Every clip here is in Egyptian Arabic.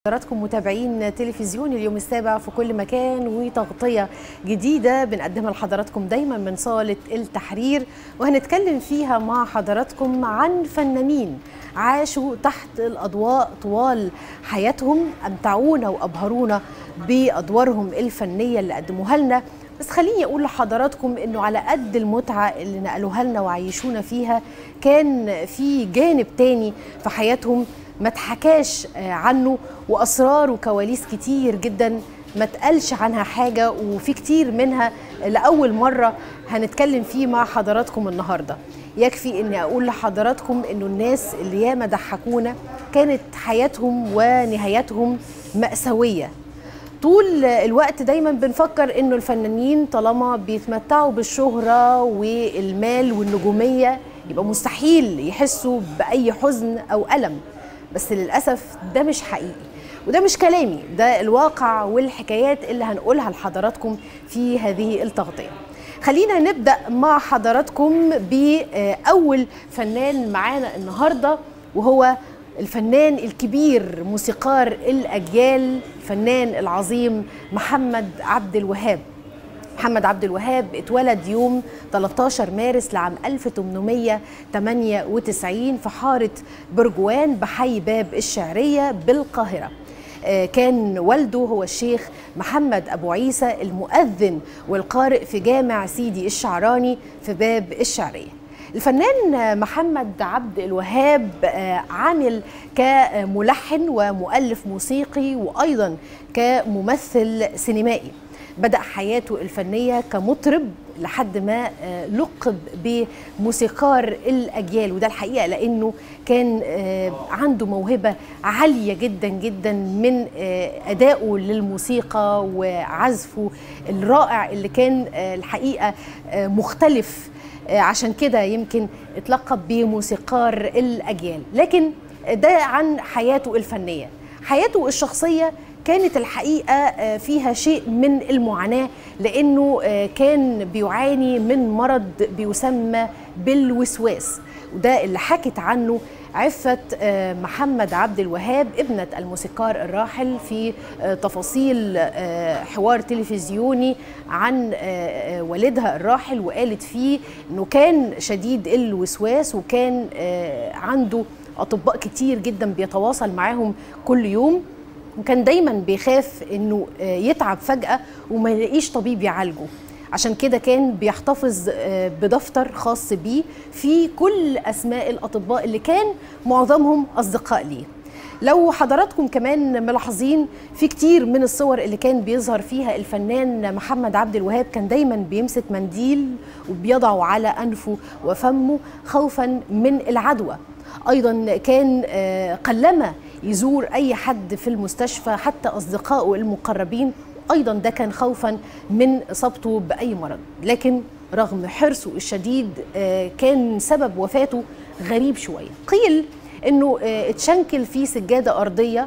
حضراتكم متابعين تلفزيون اليوم السابع في كل مكان وتغطية جديدة بنقدمها لحضراتكم دايما من صالة التحرير وهنتكلم فيها مع حضراتكم عن فنانين عاشوا تحت الأضواء طوال حياتهم أمتعونا وأبهرونا بأدوارهم الفنية اللي قدموها لنا بس خليني أقول لحضراتكم إنه على قد المتعة اللي نقلوها لنا وعيشونا فيها كان في جانب تاني في حياتهم ما اتحكاش عنه واسرار وكواليس كتير جدا ما اتقالش عنها حاجه وفي كتير منها لاول مره هنتكلم فيه مع حضراتكم النهارده يكفي اني اقول لحضراتكم انه الناس اللي ياما ضحكونا كانت حياتهم ونهايتهم ماساويه طول الوقت دايما بنفكر انه الفنانين طالما بيتمتعوا بالشهره والمال والنجوميه يبقى مستحيل يحسوا باي حزن او الم بس للأسف ده مش حقيقي وده مش كلامي ده الواقع والحكايات اللي هنقولها لحضراتكم في هذه التغطية خلينا نبدأ مع حضراتكم بأول فنان معانا النهاردة وهو الفنان الكبير موسيقار الأجيال الفنان العظيم محمد عبد الوهاب محمد عبد الوهاب اتولد يوم 13 مارس لعام 1898 في حارة برجوان بحي باب الشعرية بالقاهرة كان والده هو الشيخ محمد أبو عيسى المؤذن والقارئ في جامع سيدي الشعراني في باب الشعرية الفنان محمد عبد الوهاب عمل كملحن ومؤلف موسيقي وأيضا كممثل سينمائي بدأ حياته الفنية كمطرب لحد ما لقب بموسيقار الأجيال وده الحقيقة لأنه كان عنده موهبة عالية جدا جدا من أدائه للموسيقى وعزفه الرائع اللي كان الحقيقة مختلف عشان كده يمكن اتلقب بموسيقار الأجيال لكن ده عن حياته الفنية حياته الشخصية كانت الحقيقة فيها شيء من المعاناة لأنه كان بيعاني من مرض بيسمى بالوسواس وده اللي حكت عنه عفة محمد عبد الوهاب ابنة الموسيقار الراحل في تفاصيل حوار تلفزيوني عن والدها الراحل وقالت فيه انه كان شديد الوسواس وكان عنده اطباء كتير جدا بيتواصل معاهم كل يوم وكان دايما بيخاف انه يتعب فجأة وما يلاقيش طبيب يعالجه عشان كده كان بيحتفظ بدفتر خاص بيه في كل اسماء الاطباء اللي كان معظمهم اصدقاء ليه لو حضراتكم كمان ملاحظين في كتير من الصور اللي كان بيظهر فيها الفنان محمد عبد الوهاب كان دايما بيمسك منديل وبيضعه على انفه وفمه خوفا من العدوى ايضا كان قلما يزور اي حد في المستشفى حتى اصدقائه المقربين ايضا ده كان خوفا من اصابته باي مرض لكن رغم حرصه الشديد كان سبب وفاته غريب شويه قيل انه اتشنكل في سجاده ارضيه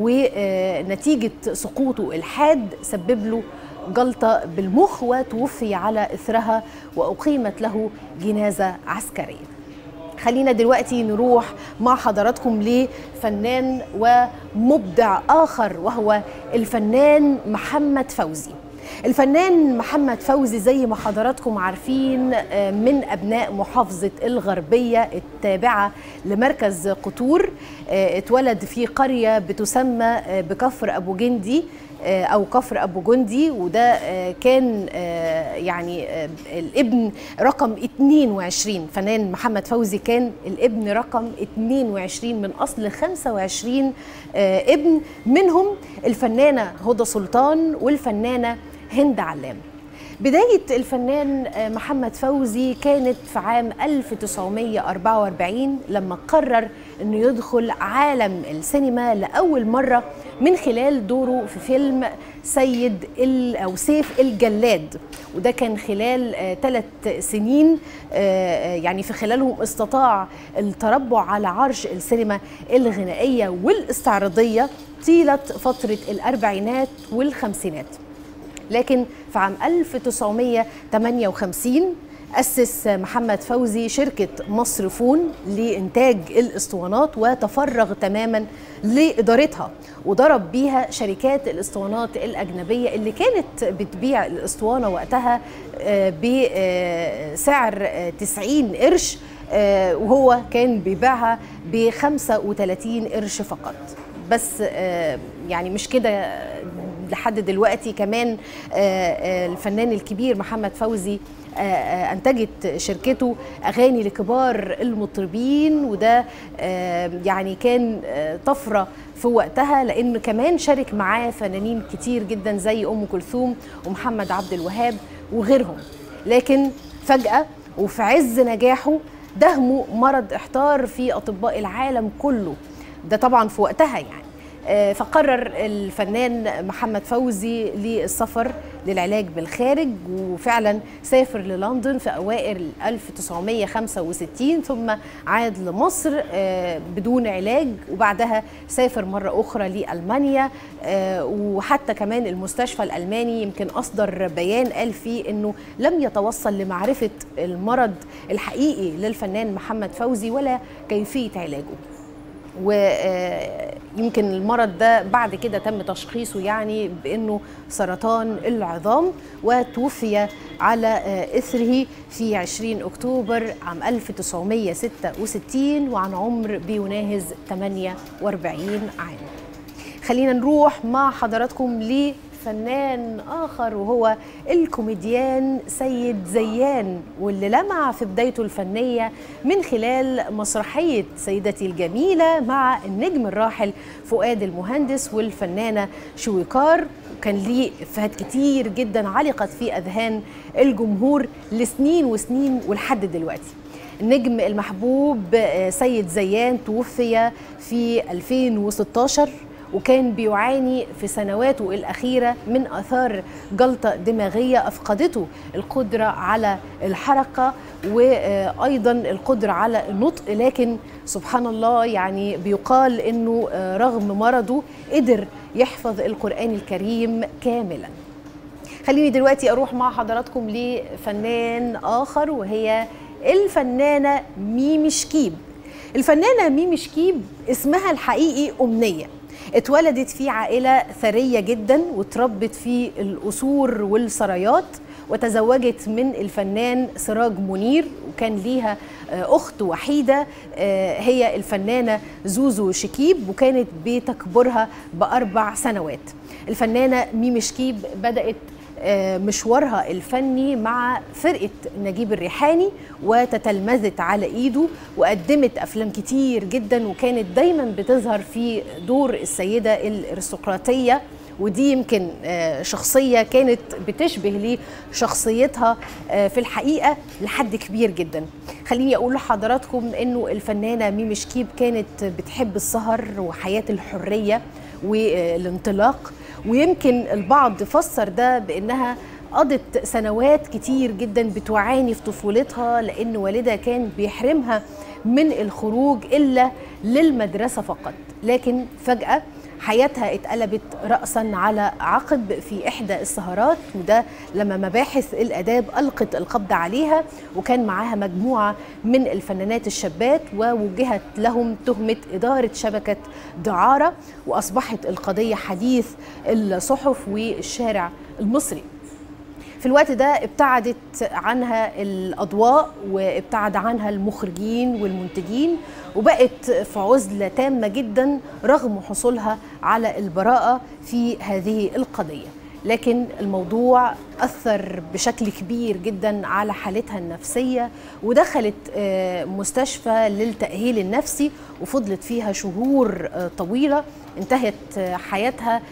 ونتيجه سقوطه الحاد سبب له جلطه بالمخ وتوفي على اثرها واقيمت له جنازه عسكريه خلينا دلوقتي نروح مع حضراتكم لفنان ومبدع آخر وهو الفنان محمد فوزي الفنان محمد فوزي زي ما حضراتكم عارفين من أبناء محافظة الغربية التابعة لمركز قطور اتولد في قرية بتسمى بكفر أبو جندي او كفر ابو جندي وده كان يعني الابن رقم 22 فنان محمد فوزي كان الابن رقم 22 من اصل 25 ابن منهم الفنانه هدى سلطان والفنانه هند علام بداية الفنان محمد فوزي كانت في عام 1944 لما قرر انه يدخل عالم السينما لأول مرة من خلال دوره في فيلم سيد أو سيف الجلاد وده كان خلال ثلاث سنين يعني في خلالهم استطاع التربع على عرش السينما الغنائية والاستعراضية طيلة فترة الأربعينات والخمسينات لكن في عام 1958 أسس محمد فوزي شركة مصر فون لإنتاج الإسطوانات وتفرغ تماما لإدارتها وضرب بيها شركات الإسطوانات الأجنبية اللي كانت بتبيع الإسطوانة وقتها بسعر 90 قرش وهو كان بيبيعها ب 35 قرش فقط بس يعني مش كده لحد دلوقتي كمان الفنان الكبير محمد فوزي انتجت شركته اغاني لكبار المطربين وده يعني كان طفره في وقتها لان كمان شارك معاه فنانين كتير جدا زي ام كلثوم ومحمد عبد الوهاب وغيرهم لكن فجاه وفي عز نجاحه دهمه مرض احتار في اطباء العالم كله ده طبعا في وقتها يعني فقرر الفنان محمد فوزي للسفر للعلاج بالخارج وفعلا سافر للندن في اوائل 1965 ثم عاد لمصر بدون علاج وبعدها سافر مره اخرى لالمانيا وحتى كمان المستشفى الالماني يمكن اصدر بيان قال فيه انه لم يتوصل لمعرفه المرض الحقيقي للفنان محمد فوزي ولا كيفيه علاجه ويمكن المرض ده بعد كده تم تشخيصه يعني بانه سرطان العظام وتوفي على اثره في 20 اكتوبر عام 1966 وعن عمر بيناهز 48 عام. خلينا نروح مع حضراتكم ل فنان آخر وهو الكوميديان سيد زيان واللي لمع في بدايته الفنية من خلال مسرحية سيدتي الجميلة مع النجم الراحل فؤاد المهندس والفنانة شويكار كان ليه إفيهات كتير جدا علقت في أذهان الجمهور لسنين وسنين ولحد دلوقتي النجم المحبوب سيد زيان توفي في 2016 وكان بيعاني في سنواته الأخيرة من آثار جلطة دماغية أفقدته القدرة على الحركة وأيضا القدرة على النطق لكن سبحان الله يعني بيقال أنه رغم مرضه قدر يحفظ القرآن الكريم كاملا خليني دلوقتي أروح مع حضراتكم لفنان آخر وهي الفنانة ميمي شكيب الفنانة ميمي شكيب اسمها الحقيقي أمنية اتولدت في عائلة ثرية جدا وتربت في القصور والسرايات وتزوجت من الفنان سراج منير وكان ليها أخت وحيدة هي الفنانة زوزو شكيب وكانت بتكبرها بأربع سنوات الفنانة ميمي شكيب بدأت مشوارها الفني مع فرقة نجيب الريحاني وتتلمذت على إيده وقدمت أفلام كتير جدا وكانت دايما بتظهر في دور السيدة الارستقراطية ودي يمكن شخصية كانت بتشبه لشخصيتها في الحقيقة لحد كبير جدا خليني أقول لحضراتكم أنه الفنانة ميمي شكيب كانت بتحب السهر وحياة الحرية والانطلاق ويمكن البعض فسر ده بانها قضت سنوات كتير جدا بتعاني في طفولتها لان والدها كان بيحرمها من الخروج الا للمدرسه فقط لكن فجاه حياتها اتقلبت رأسا على عقب في إحدى السهرات وده لما مباحث الآداب ألقت القبض عليها وكان معاها مجموعة من الفنانات الشابات ووجهت لهم تهمة إدارة شبكة دعارة وأصبحت القضية حديث الصحف والشارع المصري في الوقت ده ابتعدت عنها الأضواء وابتعد عنها المخرجين والمنتجين وبقت في عزلة تامة جدا رغم حصولها على البراءة في هذه القضية لكن الموضوع أثر بشكل كبير جدا على حالتها النفسية ودخلت مستشفى للتأهيل النفسي وفضلت فيها شهور طويلة انتهت حياتها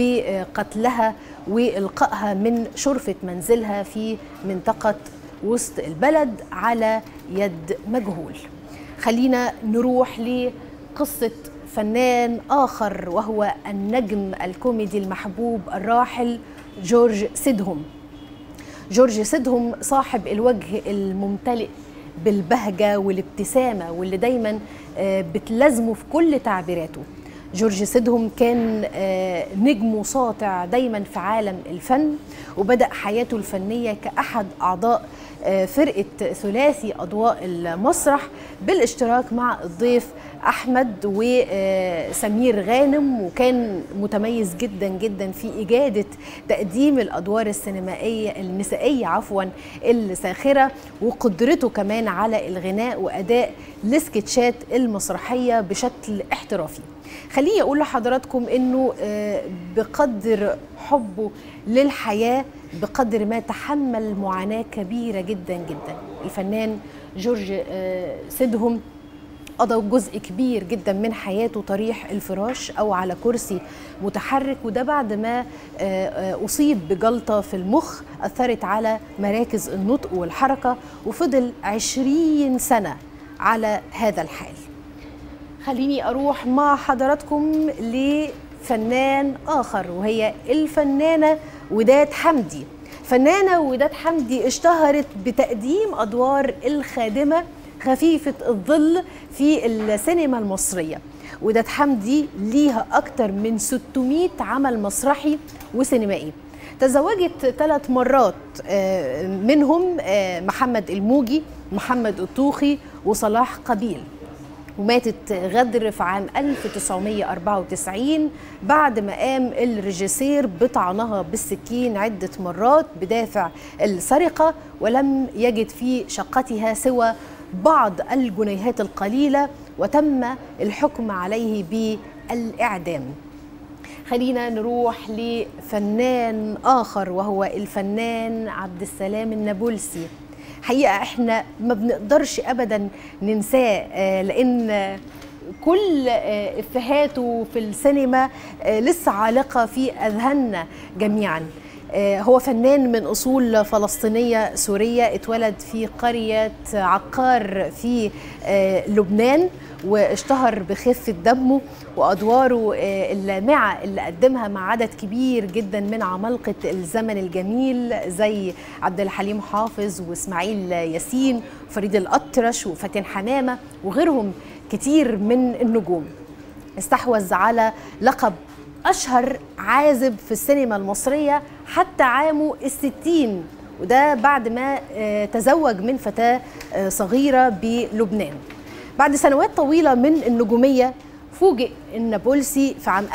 بقتلها وإلقائها من شرفة منزلها في منطقة وسط البلد على يد مجهول خلينا نروح لقصة فنان آخر وهو النجم الكوميدي المحبوب الراحل جورج سيدهم جورج سيدهم صاحب الوجه الممتلئ بالبهجة والابتسامة واللي دايما بتلازمه في كل تعبيراته جورج سيدهم كان نجم ساطع دايما في عالم الفن وبدأ حياته الفنية كأحد أعضاء فرقة ثلاثي أضواء المسرح بالاشتراك مع الضيف أحمد وسمير غانم وكان متميز جدا جدا في إجادة تقديم الأدوار السينمائية النسائية عفوا الساخرة وقدرته كمان على الغناء وأداء السكتشات المسرحية بشكل احترافي خليني أقول لحضراتكم أنه بقدر حبه للحياة بقدر ما تحمل معاناة كبيرة جدا جدا الفنان جورج سيدهم قضى جزء كبير جدا من حياته طريح الفراش او على كرسي متحرك وده بعد ما اصيب بجلطه في المخ اثرت على مراكز النطق والحركه وفضل عشرين سنه على هذا الحال خليني اروح مع حضراتكم لفنان اخر وهي الفنانه وداد حمدي فنانه وداد حمدي اشتهرت بتقديم ادوار الخادمه خفيفة الظل في السينما المصرية وداد حمدي ليها أكتر من 600 عمل مسرحي وسينمائي تزوجت ثلاث مرات منهم محمد الموجي محمد الطوخي وصلاح قبيل وماتت غدر في عام 1994 بعد ما قام الريجيسير بطعنها بالسكين عدة مرات بدافع السرقة ولم يجد في شقتها سوى بعض الجنيهات القليلة وتم الحكم عليه بالإعدام خلينا نروح لفنان آخر وهو الفنان عبد السلام النابلسي حقيقة احنا ما بنقدرش أبدا ننساه لأن كل إفهاته في السينما لسه عالقة في أذهاننا جميعاً هو فنان من أصول فلسطينية سورية اتولد في قرية عقار في لبنان واشتهر بخفة دمه وأدواره اللامعة اللي قدمها مع عدد كبير جدا من عمالقة الزمن الجميل زي عبد الحليم حافظ وإسماعيل ياسين وفريد الأطرش وفاتن حمامة وغيرهم كتير من النجوم استحوذ على لقب أشهر عازب في السينما المصرية حتى عامه الستين وده بعد ما تزوج من فتاة صغيرة بلبنان بعد سنوات طويلة من النجومية فوجئ النابلسي في عام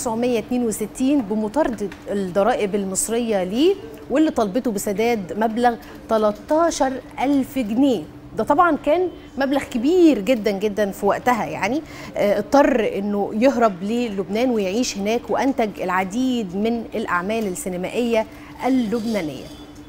1962 بمطاردة الضرائب المصرية ليه واللي طلبته بسداد مبلغ 13 ألف جنيه ده طبعا كان مبلغ كبير جدا جدا في وقتها يعني اضطر انه يهرب للبنان ويعيش هناك وانتج العديد من الاعمال السينمائيه اللبنانيه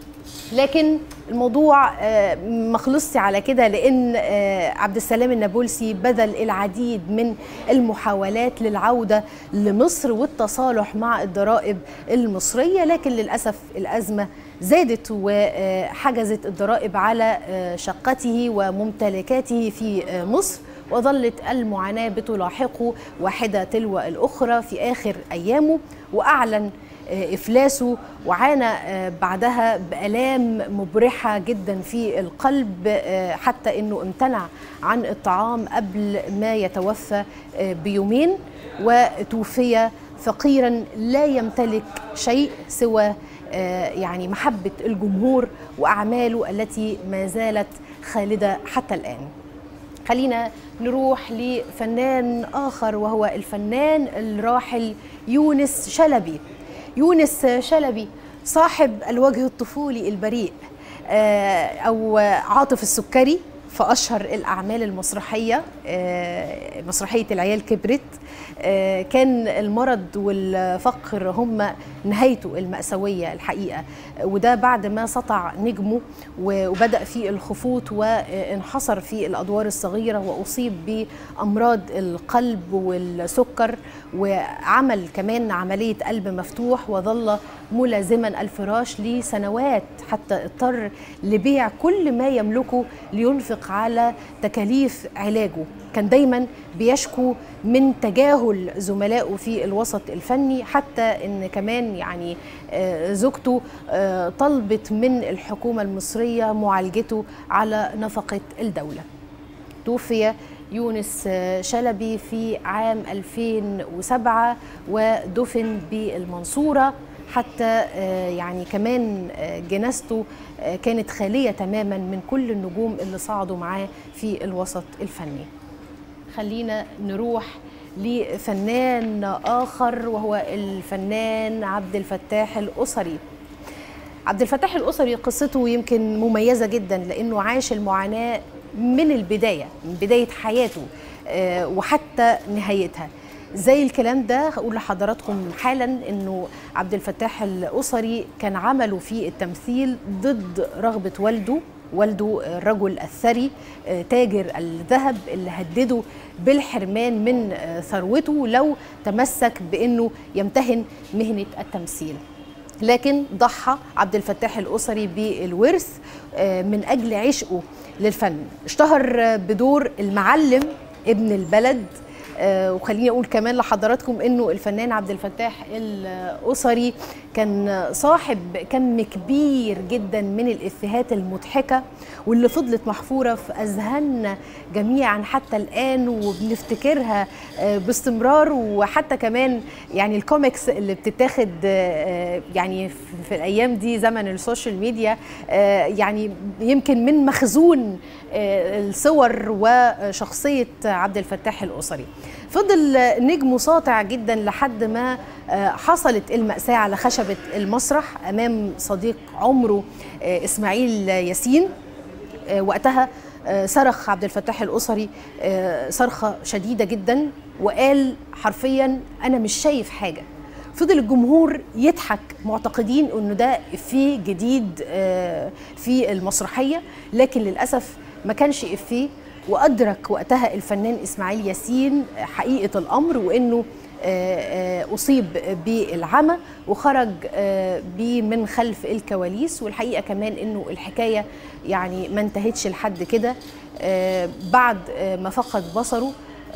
لكن الموضوع ما خلصش على كده لان عبد السلام النابلسي بذل العديد من المحاولات للعوده لمصر والتصالح مع الضرائب المصريه لكن للاسف الازمه زادت وحجزت الضرائب على شقته وممتلكاته في مصر وظلت المعاناة بتلاحقه واحدة تلو الأخرى في آخر أيامه وأعلن إفلاسه وعانى بعدها بآلام مبرحة جدا في القلب حتى أنه امتنع عن الطعام قبل ما يتوفى بيومين وتوفي فقيرا لا يمتلك شيء سوى يعني محبة الجمهور وأعماله التي ما زالت خالدة حتى الآن خلينا نروح لفنان آخر وهو الفنان الراحل يونس شلبي يونس شلبي صاحب الوجه الطفولي البريء أو عاطف السكري في أشهر الأعمال المسرحية مسرحية العيال كبرت كان المرض والفقر هم نهايته المأساوية الحقيقة وده بعد ما سطع نجمه وبدأ في الخفوت وانحصر في الأدوار الصغيرة وأصيب بأمراض القلب والسكر وعمل كمان عملية قلب مفتوح وظل ملازما الفراش لسنوات حتى اضطر لبيع كل ما يملكه لينفق على تكاليف علاجه كان دايما بيشكو من تجاهل زملائه في الوسط الفني حتى ان كمان يعني زوجته طلبت من الحكومه المصريه معالجته على نفقه الدوله توفي يونس شلبي في عام 2007 ودفن بالمنصورة حتى يعني كمان جنازته كانت خالية تماما من كل النجوم اللي صعدوا معاه في الوسط الفني خلينا نروح لفنان آخر وهو الفنان عبد الفتاح الأسري عبد الفتاح الأسري قصته يمكن مميزة جدا لأنه عاش المعاناة من البداية من بداية حياته وحتى نهايتها زي الكلام ده هقول لحضراتكم حالا انه عبد الفتاح الاسري كان عمله في التمثيل ضد رغبه والده والده الرجل الثري تاجر الذهب اللي هدده بالحرمان من ثروته لو تمسك بانه يمتهن مهنه التمثيل لكن ضحى عبد الفتاح الاسري بالورث من اجل عشقه للفن اشتهر بدور المعلم ابن البلد آه وخليني اقول كمان لحضراتكم انه الفنان عبد الفتاح الاسري كان صاحب كم كبير جدا من الافيهات المضحكه واللي فضلت محفوره في اذهاننا جميعا حتى الان وبنفتكرها آه باستمرار وحتى كمان يعني الكوميكس اللي بتتاخد آه يعني في الايام دي زمن السوشيال ميديا يعني يمكن من مخزون الصور وشخصيه عبد الفتاح الاسري فضل نجمه ساطع جدا لحد ما حصلت المأساة على خشبة المسرح أمام صديق عمره إسماعيل ياسين وقتها صرخ عبد الفتاح الأسري صرخة شديدة جدا وقال حرفيا أنا مش شايف حاجة فضل الجمهور يضحك معتقدين انه ده افيه جديد في المسرحيه لكن للاسف ما كانش افيه وادرك وقتها الفنان اسماعيل ياسين حقيقه الامر وانه اصيب بالعمى وخرج بيه من خلف الكواليس والحقيقه كمان انه الحكايه يعني ما انتهتش لحد كده بعد ما فقد بصره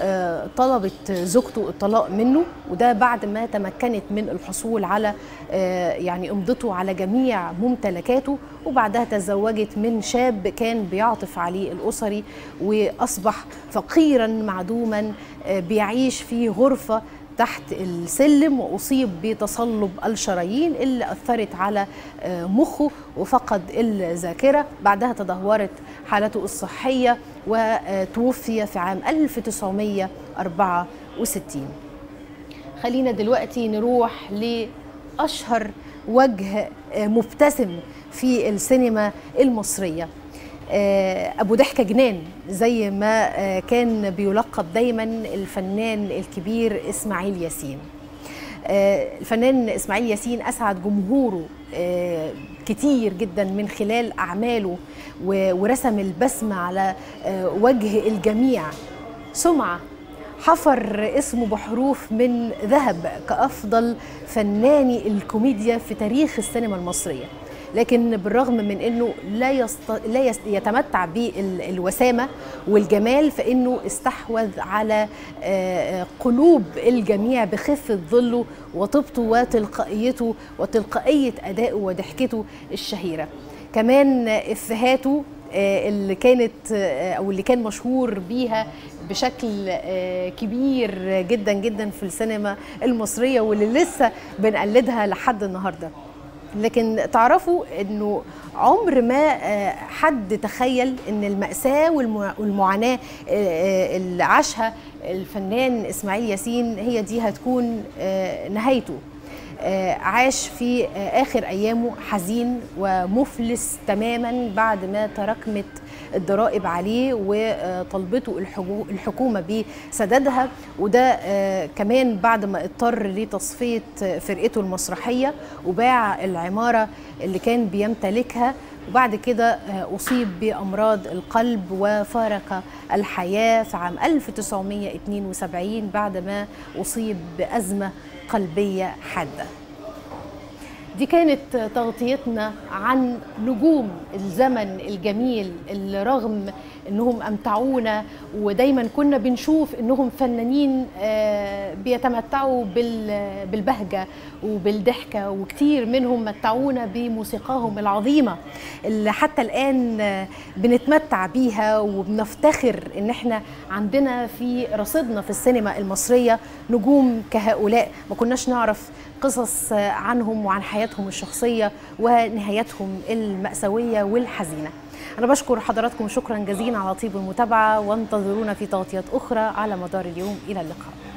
طلبت زوجته الطلاق منه وده بعد ما تمكنت من الحصول على يعني امضته على جميع ممتلكاته وبعدها تزوجت من شاب كان بيعطف عليه الاسري واصبح فقيرا معدوما بيعيش في غرفه تحت السلم واصيب بتصلب الشرايين اللي اثرت على مخه وفقد الذاكره بعدها تدهورت حالته الصحيه وتوفي في عام 1964 خلينا دلوقتي نروح لاشهر وجه مبتسم في السينما المصريه ابو ضحكه جنان زي ما كان بيلقب دايما الفنان الكبير اسماعيل ياسين الفنان اسماعيل ياسين اسعد جمهوره كتير جدا من خلال اعماله ورسم البسمه على وجه الجميع سمعه حفر اسمه بحروف من ذهب كافضل فناني الكوميديا في تاريخ السينما المصريه لكن بالرغم من انه لا يست... لا يست... يتمتع بالوسامه والجمال فانه استحوذ على قلوب الجميع بخفه ظله وطيبته وتلقائيته وتلقائيه ادائه وضحكته الشهيره كمان افهاته اللي كانت او اللي كان مشهور بيها بشكل كبير جدا جدا في السينما المصريه واللي لسه بنقلدها لحد النهارده لكن تعرفوا انه عمر ما حد تخيل ان المأساة والمعاناة اللي عاشها الفنان اسماعيل ياسين هي دي هتكون نهايته عاش في اخر ايامه حزين ومفلس تماما بعد ما تراكمت الضرائب عليه وطلبته الحكومه بسدادها وده كمان بعد ما اضطر لتصفيه فرقته المسرحيه وباع العماره اللي كان بيمتلكها وبعد كده أصيب بأمراض القلب وفارق الحياة في عام 1972 بعد ما أصيب بأزمة قلبية حادة دي كانت تغطيتنا عن نجوم الزمن الجميل اللي رغم انهم امتعونا ودايما كنا بنشوف انهم فنانين بيتمتعوا بالبهجه وبالضحكه وكتير منهم متعونا بموسيقاهم العظيمه اللي حتى الان بنتمتع بيها وبنفتخر ان احنا عندنا في رصيدنا في السينما المصريه نجوم كهؤلاء ما كناش نعرف قصص عنهم وعن حياتهم الشخصيه ونهاياتهم الماساويه والحزينه أنا بشكر حضراتكم شكرا جزيلا على طيب المتابعة وانتظرونا في تغطيات أخرى على مدار اليوم إلى اللقاء